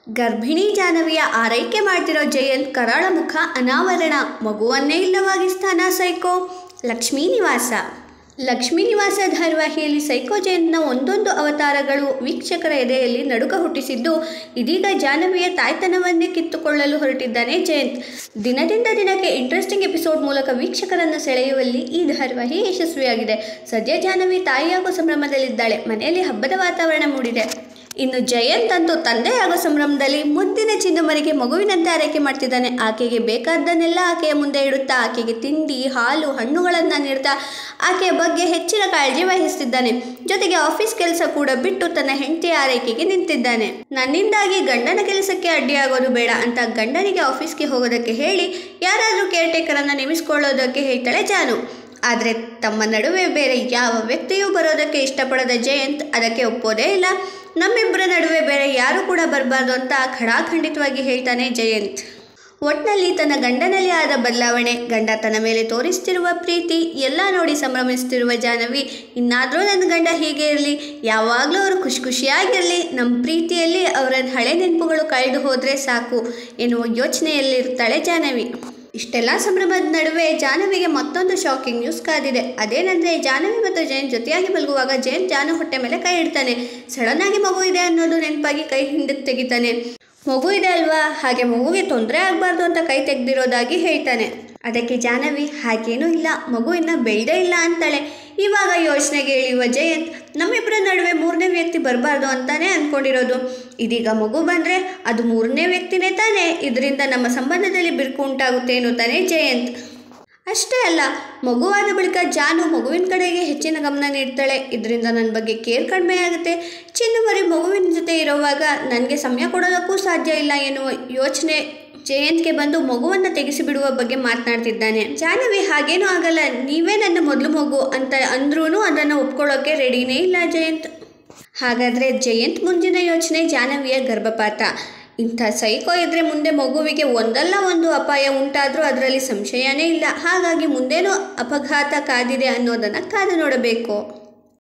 ಗರ್ಭಿಣಿ ಜಾಹ್ನವಿಯ ಆರೈಕೆ ಮಾಡ್ತಿರೋ ಜಯಂತ್ ಕರಾಳ ಮುಖ ಅನಾವರಣ ಮಗುವನ್ನೇ ಇಲ್ಲವಾಗಿ ಸ್ಥಾನ ಸೈಕೋ ಲಕ್ಷ್ಮೀ ನಿವಾಸ ಲಕ್ಷ್ಮೀ ನಿವಾಸ ಧಾರಾವಾಹಿಯಲ್ಲಿ ಸೈಕೋ ಜಯಂತ್ನ ಒಂದೊಂದು ಅವತಾರಗಳು ವೀಕ್ಷಕರ ಎದೆಯಲ್ಲಿ ನಡುಕ ಹುಟ್ಟಿಸಿದ್ದು ಇದೀಗ ಜಾಹ್ನವಿಯ ತಾಯ್ತನವನ್ನೇ ಕಿತ್ತುಕೊಳ್ಳಲು ಹೊರಟಿದ್ದಾನೆ ಜಯಂತ್ ದಿನದಿಂದ ದಿನಕ್ಕೆ ಇಂಟ್ರೆಸ್ಟಿಂಗ್ ಎಪಿಸೋಡ್ ಮೂಲಕ ವೀಕ್ಷಕರನ್ನು ಸೆಳೆಯುವಲ್ಲಿ ಈ ಧಾರಾವಾಹಿ ಯಶಸ್ವಿಯಾಗಿದೆ ಸದ್ಯ ಜಾಹ್ನವಿ ತಾಯಿಯಾಗೋ ಸಂಭ್ರಮದಲ್ಲಿದ್ದಾಳೆ ಮನೆಯಲ್ಲಿ ಹಬ್ಬದ ವಾತಾವರಣ ಮೂಡಿದೆ ಇನ್ನು ಜಯಂತ್ ಅಂತೂ ತಂದೆಯಾಗೋ ಸಂಭ್ರಮದಲ್ಲಿ ಮುದ್ದಿನ ಚಿನ್ನಮರಿಗೆ ಮಗುವಿನಂತೆ ಆರೈಕೆ ಮಾಡ್ತಿದ್ದಾನೆ ಆಕೆಗೆ ಬೇಕಾದ್ದನ್ನೆಲ್ಲ ಆಕೆಯ ಮುಂದೆ ಇಡುತ್ತಾ ಆಕೆಗೆ ತಿಂಡಿ ಹಾಲು ಹಣ್ಣುಗಳನ್ನು ನೀಡ್ತಾ ಆಕೆಯ ಬಗ್ಗೆ ಹೆಚ್ಚಿನ ಕಾಳಜಿ ವಹಿಸ್ತಿದ್ದಾನೆ ಜೊತೆಗೆ ಆಫೀಸ್ ಕೆಲಸ ಕೂಡ ಬಿಟ್ಟು ತನ್ನ ಹೆಂಡತಿಯ ಆರೈಕೆಗೆ ನಿಂತಿದ್ದಾನೆ ನನ್ನಿಂದಾಗಿ ಗಂಡನ ಕೆಲಸಕ್ಕೆ ಅಡ್ಡಿಯಾಗೋದು ಬೇಡ ಅಂತ ಗಂಡನಿಗೆ ಆಫೀಸ್ಗೆ ಹೋಗೋದಕ್ಕೆ ಹೇಳಿ ಯಾರಾದರೂ ಕೇರ್ ಟೇಕರನ್ನು ನೇಮಿಸ್ಕೊಳ್ಳೋದಕ್ಕೆ ಹೇಳ್ತಾಳೆ ಜಾನು ಆದರೆ ತಮ್ಮ ನಡುವೆ ಬೇರೆ ಯಾವ ವ್ಯಕ್ತಿಯೂ ಬರೋದಕ್ಕೆ ಇಷ್ಟಪಡದ ಜಯಂತ್ ಅದಕ್ಕೆ ಒಪ್ಪೋದೇ ಇಲ್ಲ ನಮ್ಮಿಬ್ಬರ ನಡುವೆ ಬೇರೆ ಯಾರೂ ಕೂಡ ಬರಬಾರ್ದು ಅಂತ ಖಡಾಖಂಡಿತವಾಗಿ ಹೇಳ್ತಾನೆ ಜಯಂತ್ ಒಟ್ನಲ್ಲಿ ತನ್ನ ಗಂಡನಲ್ಲಿ ಆದ ಬದಲಾವಣೆ ಗಂಡ ತನ್ನ ಮೇಲೆ ತೋರಿಸ್ತಿರುವ ಪ್ರೀತಿ ಎಲ್ಲ ನೋಡಿ ಸಂಭ್ರಮಿಸ್ತಿರುವ ಜಾಹ್ನವಿ ಇನ್ನಾದರೂ ನನ್ನ ಗಂಡ ಹೀಗೆ ಇರಲಿ ಯಾವಾಗಲೂ ಅವರು ಖುಷಿ ಖುಷಿಯಾಗಿರಲಿ ನಮ್ಮ ಪ್ರೀತಿಯಲ್ಲಿ ಅವರ ಹಳೆ ನೆನಪುಗಳು ಕಳೆದು ಹೋದರೆ ಸಾಕು ಎನ್ನುವ ಯೋಚನೆಯಲ್ಲಿರ್ತಾಳೆ ಜಾಹ್ನವಿ ಇಷ್ಟೆಲ್ಲ ಸಂಭ್ರಮದ ನಡುವೆ ಜಾಹ್ನವಿಗೆ ಮತ್ತೊಂದು ಶಾಕಿಂಗ್ ನ್ಯೂಸ್ ಕಾದಿದೆ ಅದೇನೆಂದರೆ ಜಾಹ್ನವಿ ಮತ್ತು ಜಯಂತ್ ಜೊತೆಯಾಗಿ ಮಲಗುವಾಗ ಜಯಂತ್ ಜಾನು ಹೊಟ್ಟೆ ಮೇಲೆ ಕೈ ಇಡ್ತಾನೆ ಸಡನ್ ಆಗಿ ಮಗು ಇದೆ ಅನ್ನೋದು ನೆನಪಾಗಿ ಕೈ ಹಿಂದಕ್ಕೆ ತೆಗಿತಾನೆ ಮಗು ಇದೆ ಅಲ್ವಾ ಹಾಗೆ ಮಗುಗೆ ತೊಂದರೆ ಆಗಬಾರ್ದು ಅಂತ ಕೈ ತೆಗೆದಿರೋದಾಗಿ ಹೇಳ್ತಾನೆ ಅದಕ್ಕೆ ಜಾಹ್ನವಿ ಹಾಗೇನೂ ಇಲ್ಲ ಮಗು ಇನ್ನು ಬೆಳೆದೇ ಇಲ್ಲ ಅಂತಾಳೆ ಇವಾಗ ಯೋಚನೆಗೆ ಇಳಿಯುವ ಜಯಂತ್ ನಮ್ಮಿಬ್ಬರ ನಡುವೆ ಮೂರನೇ ವ್ಯಕ್ತಿ ಬರಬಾರ್ದು ಅಂತಾನೆ ಅಂದ್ಕೊಂಡಿರೋದು ಇದೀಗ ಮಗು ಬಂದರೆ ಅದು ಮೂರನೇ ವ್ಯಕ್ತಿನೇ ತಾನೇ ಇದರಿಂದ ನಮ್ಮ ಸಂಬಂಧದಲ್ಲಿ ಬಿರುಕು ಉಂಟಾಗುತ್ತೆ ಎನ್ನುತ್ತಾನೆ ಜಯಂತ್ ಅಷ್ಟೇ ಅಲ್ಲ ಮಗುವಾದ ಬಳಿಕ ಜಾನು ಮಗುವಿನ ಕಡೆಗೆ ಹೆಚ್ಚಿನ ಗಮನ ನೀಡ್ತಾಳೆ ಇದರಿಂದ ನನ್ನ ಬಗ್ಗೆ ಕೇರ್ ಕಡಿಮೆ ಆಗುತ್ತೆ ಚಿನ್ನು ಮರಿ ಮಗುವಿನ ಜೊತೆ ಇರುವಾಗ ನನಗೆ ಸಮಯ ಕೊಡೋದಕ್ಕೂ ಸಾಧ್ಯ ಇಲ್ಲ ಎನ್ನುವ ಯೋಚನೆ ಜಯಂತ್ಗೆ ಬಂದು ಮಗುವನ್ನು ತೆಗೆಸಿ ಬಿಡುವ ಬಗ್ಗೆ ಮಾತನಾಡ್ತಿದ್ದಾನೆ ಜಾಹ್ನವಿ ಹಾಗೇನೂ ಆಗಲ್ಲ ನೀವೇ ನನ್ನ ಮೊದಲು ಮಗು ಅಂತ ಅಂದ್ರೂ ಅದನ್ನು ಒಪ್ಕೊಳ್ಳೋಕೆ ರೆಡಿನೇ ಇಲ್ಲ ಜಯಂತ್ ಹಾಗಾದರೆ ಜಯಂತ್ ಮುಂದಿನ ಯೋಚನೆ ಜಾಹ್ನವಿಯ ಗರ್ಭಪಾತ ಇಂಥ ಸೈಕೋ ಇದ್ರೆ ಮುಂದೆ ಮಗುವಿಗೆ ಒಂದಲ್ಲ ಒಂದು ಅಪಾಯ ಉಂಟಾದರೂ ಅದರಲ್ಲಿ ಸಂಶಯನೇ ಇಲ್ಲ ಹಾಗಾಗಿ ಮುಂದೇನೂ ಅಪಘಾತ ಕಾದಿದೆ ಅನ್ನೋದನ್ನು ಕಾದು ನೋಡಬೇಕು